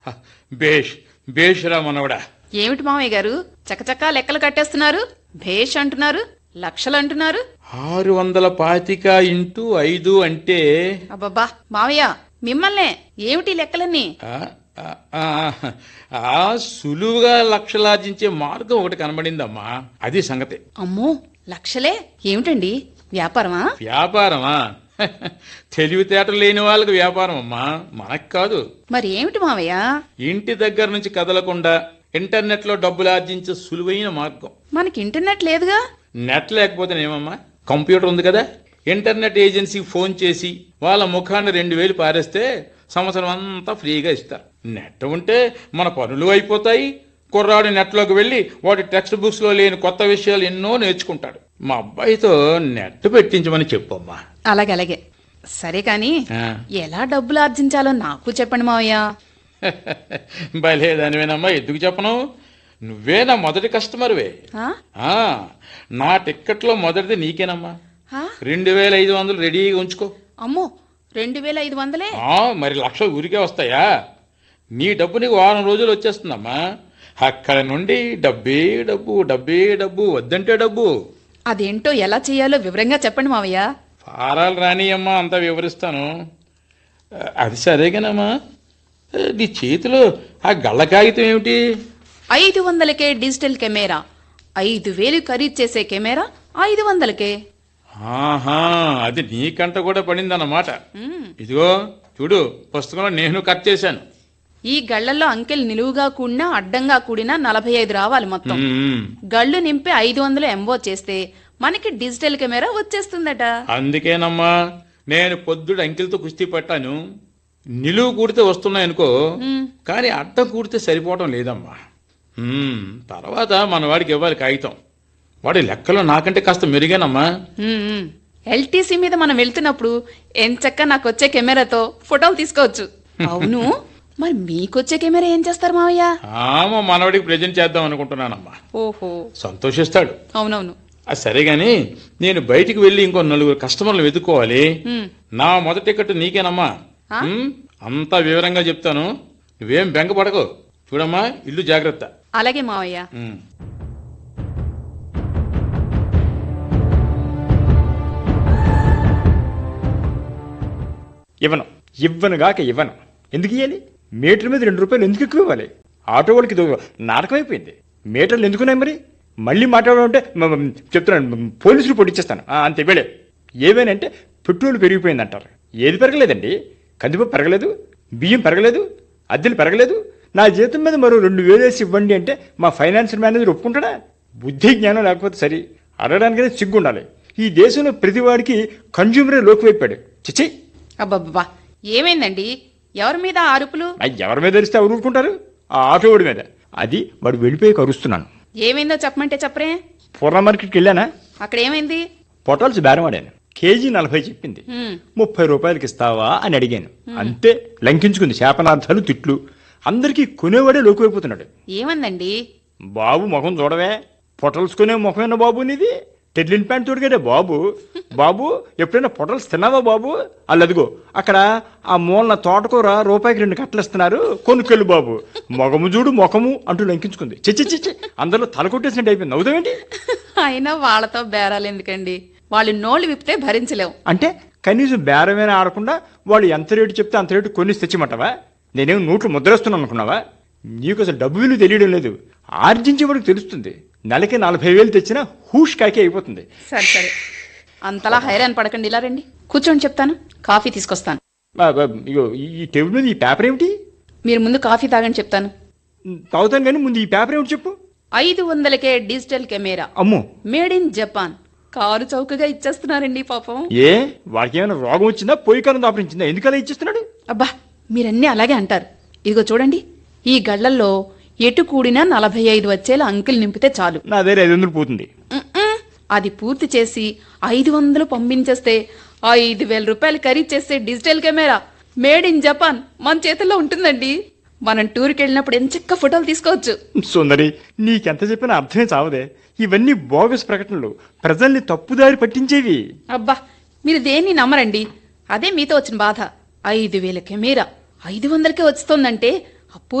హ, బేష్ బేష్ రా మనవడా ఏమిటి మామయ్య గారు చకచకా లెక్కలు కట్టేస్తున్నారు భేష్ అంటున్నారు లక్షలు అంటున్నారు ఆరు వందల పాతిక ఇంటూ ఐదు అంటే అబ్బబ్బా మామయ్య మిమ్మల్నే ఏమిటి లెక్కలన్నీ ఆ, ఆ, ఆ, ఆ, సులువుగా లక్షలార్జించే మార్గం ఒకటి కనబడిందమ్మా అది సంగతి అమ్మో లక్షలే ఏమిటండి వ్యాపారమా వ్యాపారమా తెలివితేటలు లేని వాళ్ళకి వ్యాపారం అమ్మా మనకు కాదు మరి ఏమిటి మామయ్య ఇంటి దగ్గర నుంచి కదలకుండా ఇంటర్నెట్ లో డబ్బులు ఆర్జించే సులువైన మార్గం మనకి ఇంటర్నెట్ లేదుగా నెట్ లేకపోతేనేమమ్మా కంప్యూటర్ ఉంది కదా ఇంటర్నెట్ ఏజెన్సీకి ఫోన్ చేసి వాళ్ళ ముఖాన్ని రెండు వేలు పారేస్తే సంవత్సరం అంతా ఫ్రీగా ఇస్తారు నెట్ ఉంటే మన పనులు అయిపోతాయి కుర్రాడు నెట్లోకి వెళ్ళి వాడి టెక్స్ట్ బుక్స్ లో లేని కొత్త విషయాలు ఎన్నో నేర్చుకుంటాడు మా అబ్బాయితో నెట్ పెట్టించమని చెప్పమ్మా అలాగే అలాగే సరే కాని ఆ. ఎలా డబ్బులు ఆర్జించాలో నాకు చెప్పండి మావయ్య భలేదానివేనమ్మా ఎందుకు చెప్పను నువ్వే నా మొదటి కస్టమర్వే ఆ? ఆ, నా టిక్కెట్లో మొదటిది నీకేనమ్మా ఆ? రెండు వేల ఐదు వందలు రెడీగా ఉంచుకో అమ్మో రెండు వేల ఐదు వందలే ఆ, మరి లక్ష ఊరికే వస్తాయా నీ డబ్బు నీకు వారం రోజులు వచ్చేస్తుందమ్మా అక్కడ నుండి డబ్బే డబ్బు డబ్బే డబ్బు వద్దంటే డబ్బు అదేంటో ఎలా చేయాలో వివరంగా చెప్పండి మావయ్య ఫారాలు రానియమ్మా అంతా వివరిస్తాను ఆ, అది సరేగానమ్మా ఆ, నీ చేతిలో ఆ గళ్ళ కాగితం ఏమిటి ఐదు వందలకే డిజిటల్ కెమెరా ఐదు వేలు ఖరీదు చేసే కెమెరా ఐదు వందలకే ఆహా అది నీకంట కూడా పడిందన్నమాట మ్మ్. ఇదిగో చూడు పుస్తకంలో నేను కట్ చేశాను ఈ గళ్లలో అంకెలు నిలువుగా కూడినా అడ్డంగా కూడినా నలభై ఐదు రావాలి మొత్తం మ్మ్. గళ్ళు నింపి ఐదు వందలు ఎంబో చేస్తే మనకి డిజిటల్ కెమెరా వచ్చేస్తుందట అందుకేనమ్మా నేను పొద్దుడు అంకెలతో కుస్తీ పట్టాను నిలువు కూడితే వస్తున్నాయనుకో మ్మ్. కానీ అడ్డం కూడితే సరిపోవటం లేదమ్మా మ్మ్. తర్వాత మన వాడికి ఇవ్వాలి కాగితం వాడి లెక్కలో నాకంటే కాస్త మెరుగేనమ్మా మ్మ్. ఎల్టీసీ మీద మనం వెళ్తున్నప్పుడు ఎంచక్క నాకు వచ్చే కెమెరాతో ఫోటోలు తీసుకోవచ్చు అవును మరి మీకొచ్చే కెమెరా ఏం చేస్తారు మావయ్య ఆ, మా మనవాడికి ప్రజెంట్ చేద్దాం అనుకుంటున్నానమ్మా ఓహో సంతోషిస్తాడు అవునవును అది సరే గాని నేను బయటికి వెళ్ళి ఇంకో నలుగురు కస్టమర్లు వెతుక్కోవాలి మ్మ్. నా మొదటి టికెట్ నీకేనమ్మా ఆ? మ్మ్? అంతా వివరంగా చెప్తాను నువ్వేం బెంగపడకు చూడమ్మా ఇల్లు జాగ్రత్త అలాగే మావయ్య మ్మ్. ఇవ్వను ఇవ్వనుగాక ఇవ్వను ఎందుకు ఇవ్వాలి మీటర్ మీద రెండు రూపాయలు ఎందుకు ఎక్కువ ఇవ్వాలి ఆటో వాళ్ళకి ఇది నాటకం అయిపోయింది మీటర్లు ఎందుకున్నాయి మరి మళ్ళీ మాట్లాడాలంటే మ- మ- చెప్తున్నాను మ- పోలీసులు పొడిచేస్తాను ఆ, అంతే వెళ్ళే ఏమేనంటే పెట్రోల్ పెరిగిపోయింది అంటారు ఏది పెరగలేదండి కందిపప్పు పెరగలేదు బియ్యం పెరగలేదు అద్దెలు పెరగలేదు నా జీతం మీద మరో రెండు వేలు వేసి ఇవ్వండి అంటే మా ఫైనాన్షియల్ మేనేజర్ ఒప్పుకుంటాడా బుద్ధి జ్ఞానం లేకపోతే సరి అడగడానికైతే సిగ్గు ఉండాలి ఈ దేశంలో ప్రతివాడికి కన్జ్యూమరే లోకువైపాడు చిచి అబ్బబ్బా ఏమైందండి ఎవరి మీద ఆ అరుపులు ఆ ఎవరి మీద తెరిస్తే ఎవరు ఊరుకుంటారు ఆ ఆటో వాడి మీద అది వాడు వెళ్ళిపోయి కరుస్తున్నాను ఏమైందో చెప్పమంటే చెప్పరే పూర్ణ మార్కెట్కి వెళ్ళానా అక్కడ ఏమైంది పొటాల్స్ బేరం ఆడాను కేజీ నలభై చెప్పింది మ్మ్. ముప్పై రూపాయలకి ఇస్తావా అని అడిగాను అంతే లంకించుకుంది శాపనార్థాలు తిట్లు అందరికీ కొనేవాడే లోకువైపోతున్నాడు ఏమందండి బాబు ముఖం చూడవే పొటల్స్ కొనే ముఖమేనా బాబు నీది టెడ్లిన్ ప్యాంట్ తోడుగాడే బాబు బాబు ఎప్పుడైనా పొటల్స్ తిన్నావా బాబు అల్లదిగో అక్కడ ఆ మూలన తోటకూర రూపాయికి రెండు కట్టలు ఇస్తున్నారు కొనుక్కెళ్ళు బాబు మొగము చూడు ముఖము అంటూ లంకించుకుంది చిచ్చి చిచ్చి అందరిలో తల కొట్టేసినట్టు అయిపోయింది నవ్వుతావేంటి అయినా వాళ్ళతో బేరాలు ఎందుకండి వాళ్ళు నోళ్ళు విప్తే భరించలేం అంటే కనీసం బేరమేనా ఆడకుండా వాళ్ళు ఎంత రేటు చెప్తే అంత రేటు కొనిసి తెచ్చిమంటావా నేనేం నోట్లు ముద్రేస్తున్నాను అనుకున్నావా నీకు అసలు డబ్బు విలువ తెలియడం లేదు ఆర్జించేవాడికి తెలుస్తుంది నెలకి నలభై వేలు తెచ్చినా హూష్ కాకి అయిపోతుంది సరే సరే అంతలా హైరాన్ పడకండి ఇలా రండి కూర్చోండి చెప్తాను కాఫీ తీసుకొస్తాను ఆ, ఆ, ఇగో ఈ- ఈ టేబుల్ మీద ఈ పేపర్ ఏమిటి మీరు ముందు కాఫీ తాగండి చెప్తాను తాగుతాను కానీ ముందు ఈ పేపర్ ఏమిటి చెప్పు ఐదు వందలకే డిజిటల్ కెమెరా అమ్మో మేడ్ ఇన్ జపాన్ కారు చౌకగా ఇచ్చేస్తున్నారండి పాపం ఏ వాడికి ఏమైనా రోగం వచ్చిందా పోయి కాలం దాపరించిందా ఎందుకు అలా ఇచ్చేస్తున్నాడు అబ్బా మీరన్నీ అలాగే అంటారు ఇదిగో చూడండి ఈ గళ్లల్లో ఎటు కూడినా నలభై ఐదు వచ్చేలా అంకెలు నింపితే చాలు నా దగ్గర ఐదు వందలు పోతుంది ఉమ్మ్. అది పూర్తి చేసి ఐదు వందలు పంపించేస్తే ఐదు వేల రూపాయలు ఖరీదు చేసే digital camera made in Japan మన చేతుల్లో ఉంటుందండి మనం టూర్కి వెళ్ళినప్పుడు ఎంచక్క ఫోటోలు తీసుకోవచ్చు సుందరి నీకెంత చెప్పినా అర్థమే చావదే ఇవన్నీ బోగస్ ప్రకటనలు ప్రజల్ని తప్పుదారి పట్టించేవి అబ్బా మీరు దేన్ని నమ్మరండి అదే మీతో వచ్చిన బాధ ఐదు వేల కెమెరా ఐదు వందలకే వస్తుందంటే అప్పు